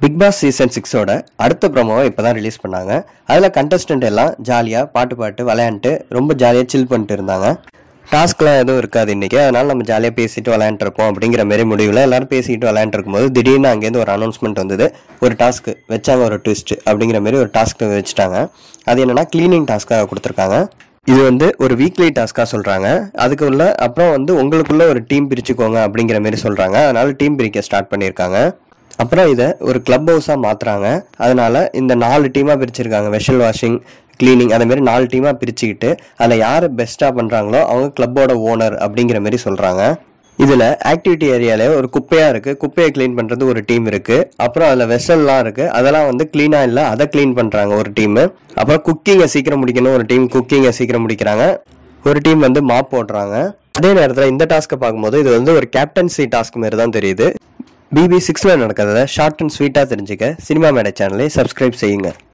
big Boss season சிக்ஸோட அடுத்த ப்ரோமோவை இப்போ தான் ரிலீஸ் பண்ணாங்க அதில் கண்டஸ்டன்ட் எல்லாம் ஜாலியாக பாட்டு பாட்டு விளையாண்டுட்டு ரொம்ப ஜாலியாக சில் பண்ணிட்டு இருந்தாங்க டாஸ்க்லாம் எதுவும் இருக்காது இன்றைக்கி அதனால் நம்ம ஜாலியாக பேசிட்டு விளையாண்டுருப்போம் அப்படிங்கிற மாரி முடிவில் எல்லாரும் பேசிட்டு விளையாண்டுருக்கும் போது திடீர்னு அங்கேருந்து ஒரு அனௌன்ஸ்மெண்ட் வந்தது ஒரு டாஸ்க்கு வச்சாங்க ஒரு ட்விஸ்ட் அப்படிங்கிற மாரி ஒரு டாஸ்க் வச்சுட்டாங்க அது என்னன்னா க்ளீனிங் டாஸ்க்காக கொடுத்துருக்காங்க இது வந்து ஒரு வீக்லி டாஸ்க்காக சொல்கிறாங்க அதுக்கு உள்ள அப்புறம் வந்து உங்களுக்குள்ள ஒரு டீம் பிரிச்சுக்கோங்க அப்படிங்கிற மாரி சொல்கிறாங்க அதனால டீம் பிரிக்க ஸ்டார்ட் பண்ணியிருக்காங்க அப்புறம் இதை ஒரு கிளப் ஹவுஸாக மாற்றுறாங்க அதனால இந்த நாலு டீமாக பிரிச்சிருக்காங்க வெஷல் வாஷிங் க்ளீனிங் அந்த மாதிரி நாலு டீமாக பிரிச்சுக்கிட்டு அதில் யார் பெஸ்ட்டாக பண்ணுறாங்களோ அவங்க கிளப்போட ஓனர் அப்படிங்கிற மாதிரி சொல்கிறாங்க இதில் ஆக்டிவிட்டி ஏரியாவில் ஒரு குப்பையாக இருக்குது குப்பையை க்ளீன் பண்ணுறது ஒரு டீம் இருக்குது அப்புறம் அதில் வெசல்லாம் இருக்குது அதெல்லாம் வந்து க்ளீனாக இல்லை அதை க்ளீன் பண்ணுறாங்க ஒரு டீமு அப்புறம் குக்கிங்கை சீக்கிரம் முடிக்கணும் ஒரு டீம் குக்கிங்கை சீக்கிரம் முடிக்கிறாங்க ஒரு டீம் வந்து மாப் போடுறாங்க அதே நேரத்தில் இந்த டாஸ்க்கை பார்க்கும்போது இது வந்து ஒரு கேப்டன்சி டாஸ்க் மாதிரி தான் தெரியுது பிபி சிக்ஸில் நடக்கிறத ஷார்ட் அண்ட் ஸ்வீட்டாக தெரிஞ்சுக்க சினிமா மேடை சேனலை சப்ஸ்கிரைப் செய்யுங்க